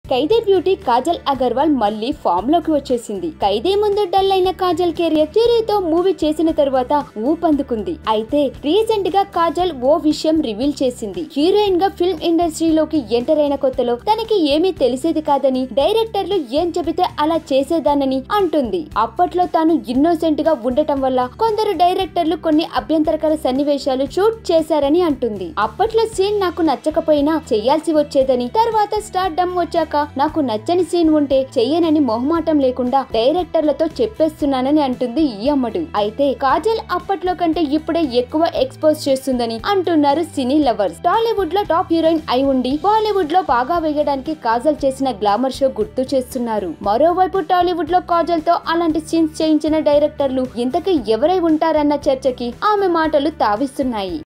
ఖైదీ beauty Kajal Agarwal మళ్ళీ form లోకి వచ్చేసింది ఖైదీ ముందు డల్ అయిన కాజల్ కెరియర్ చిరుతో మూవీ చేసిన తరువాత ఊపందుకుంది అయితే రీసెంట్ గా కాజల్ ఓ విషయం రివీల్ చేసింది హీరోయిన్ గా ఫిల్మ్ ఇండస్ట్రీలోకి ఎంటర్ అయిన కొత్తలో తనకి ఏమీ తెలిసేది కాదని డైరెక్టర్లు ఏం చెబితే అలా చేసేదానని అంటుంది అప్పట్లో తాను ఇన్నోసెంట్ గా ఉండటం వల్ల కొందరు డైరెక్టర్లు కొన్ని అభ్యంతరకర సన్నివేశాలు షూట్ చేశారని అంటుంది అప్పట్లో సీన్ నాకు నచ్చకపోయినా చెయ్యాల్సి వచ్చేదని తర్వాత స్టార్ డమ్ వచ్చాక నాకు నచ్చని సీన్ ఉంటే చెయ్యనని మొహమాటం లేకుండా డైరెక్టర్లతో చెప్పేస్తున్నానని అంటుంది ఈ అమ్మడు అయితే కాజల్ అప్పట్లో కంటే ఇప్పుడే ఎక్కువ ఎక్స్పోజ్ చేస్తుందని అంటున్నారు సినీ లవర్స్ టాలీవుడ్ లో టాప్ హీరోయిన్ అయి ఉండి బాలీవుడ్ లో బాగా వేయడానికి కాజల్ చేసిన గ్లామర్ షో గుర్తు చేస్తున్నారు మరోవైపు టాలీవుడ్ లో కాజల్ తో అలాంటి సీన్స్ చేయించిన డైరెక్టర్లు ఇంతకీ ఎవరై ఉంటారన్న చర్చకి ఆమె మాటలు తావిస్తున్నాయి